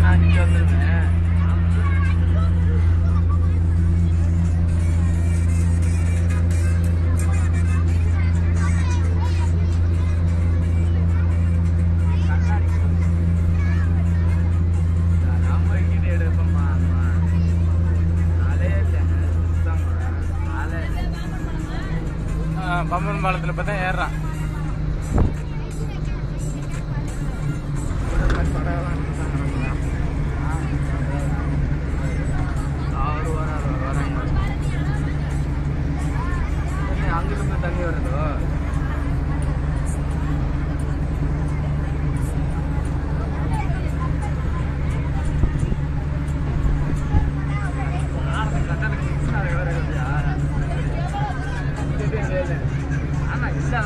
நான் இங்க வந்துருவேன் நம்ம இங்கிட்டு எடுப்போம்மா அம்மா ஆளே இல்லை சுத்தமா ஆளே இல்லை பம்பன் பாலத்தில் பார்த்தா ஏறுறான் அவரு வராரு வராங்க என்ன அங்கிருந்து தண்ணி வருதோ ஆனா இல்ல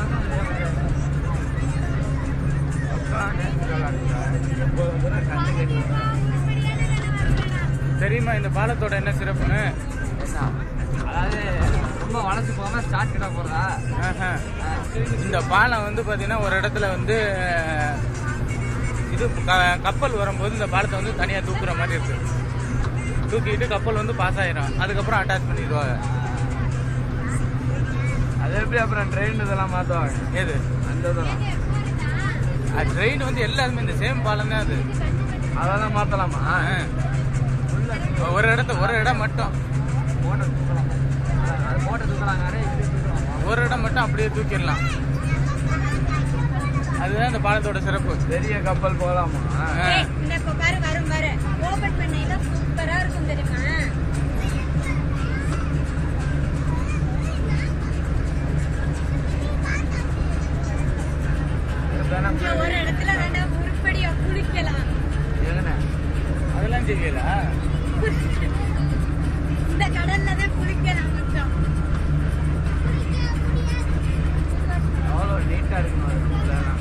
தெரியுமா இந்த பாலத்தோட என்ன சிறப்புன்னு அதாவது ரொம்ப வளர்ச்சி போகாம ஸ்டார்ட் கிட்ட போறதா ஆஹா. இந்த பாலம் வந்து பாத்தீங்கன்னா ஒரு இடத்துல வந்து அஹ், இது க- கப்பல் வரும்போது இந்த பாலத்தை வந்து தனியா தூக்குற மாதிரி இருக்கு தூக்கிட்டு கப்பல் வந்து பாஸ் ஆயிரும் அதுக்கப்புறம் அட்டாச் பண்ணிடுவாங்க அது எப்படி அப்புறம் ட்ரெயின் இதெல்லாம் மாத்துவாங்க எது அந்த இதெல்லாம் ட்ரெயின் வந்து எல்லாருமே இந்த சேம் பாலம் தான் அது அதெல்லாம் மாத்தலாமா ஆஹ். ஒரு இடத்த ஒரு இடம் மட்டும் மோட்டர் தூக்கலாம் அது மோட்டர் தூக்கலாங்க இப்படி தூக்கலாம் ஒரு இடம் மட்டும் அப்படியே தூக்கிடலாம் அதுதான் இந்த பாலத்தோட சிறப்பு பெரிய கப்பல் போகலாமா ஆஹ். ஏய், இந்த இப்ப பாரு வரும் பாரு ஓபன் பண்ணையில சூப்பரா இருக்கும் தெரியுமா இதுதானே இங்க ஒரு இடத்துல வேண்டா உருப்படியா குளிக்கலாம் எங்கண்ணே அதெல்லாம் தெரியல இந்த கடல்ல தான் குளிக்கலாம் மச்சான் அவ்வளோ நீட்டாக இருக்குமா இதுதானே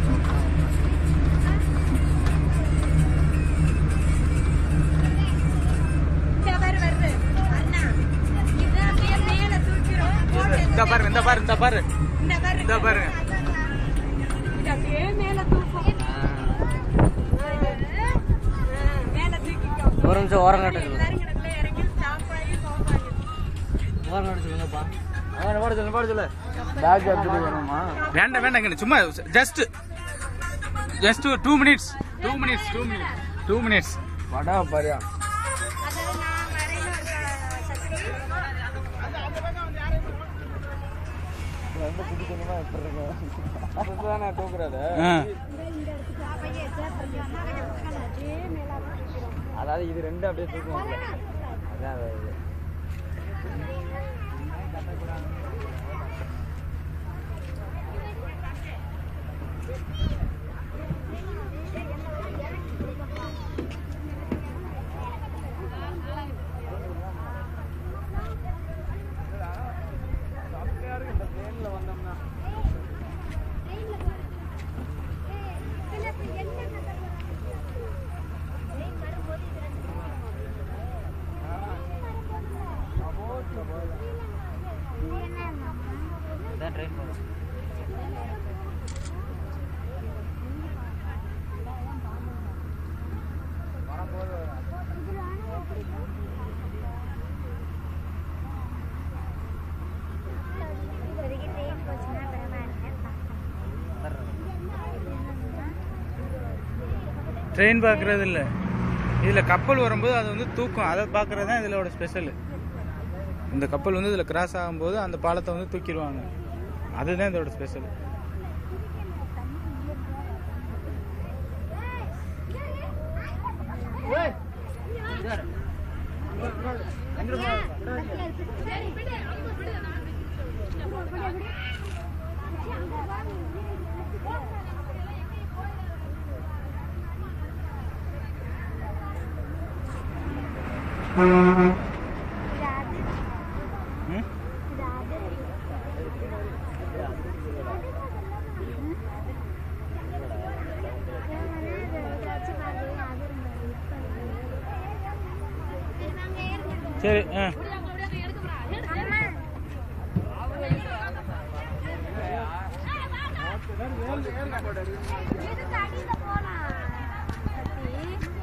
இந்த பாரு வருது அண்ணா இது அப்படியே மேல தூக்கிறோம் போட்டு இந்த பாரு இந்த பாரு இந்த பாரு இந்த பாரு இந்த பாரு இது அப்படியே மேல தூக்கும் மேல தூக்கிக்கோ ஒரு நிமிஷம் ஓரம் கட்டுங்க எல்லாரும் கிடக்குல இறங்கி ஸ்டாப் ஆகி போவாங்க ஓரம் கட்ட சொல்லுங்கப்பா அவன் போட சொல்லு போட சொல்லு பேக் எடுத்துட்டு வேணுமா வேண்டாம் வேண்டாங்க சும்மா just just two minutes two minutes two minutes two minutes வடா பாரியா அதாவது நான் வரையில இருக்க சக்தி ரொம்ப குடி கொஞ்சமா எப்படி இருக்கும் அதுதானே தூக்குறது அதாவது இது ரெண்டு அப்படியே தூக்குவாங்க அதான் அது. அதான் ட்ரெயின் போகும் ட்ரெயின் பார்க்கறது இல்ல இதுல கப்பல் வரும்போது அது வந்து தூக்கும் அதை பார்க்கறது தான் இதோட ஸ்பெஷல் இந்த கப்பல் வந்து இதுல கிராஸ் ஆகும்போது அந்த பாலத்தை வந்து தூக்கிடுவாங்க அதுதான் இதோட ஸ்பெஷல் ம்? சரி ஆ இதுக்கு அடியில போலாம் சக்தி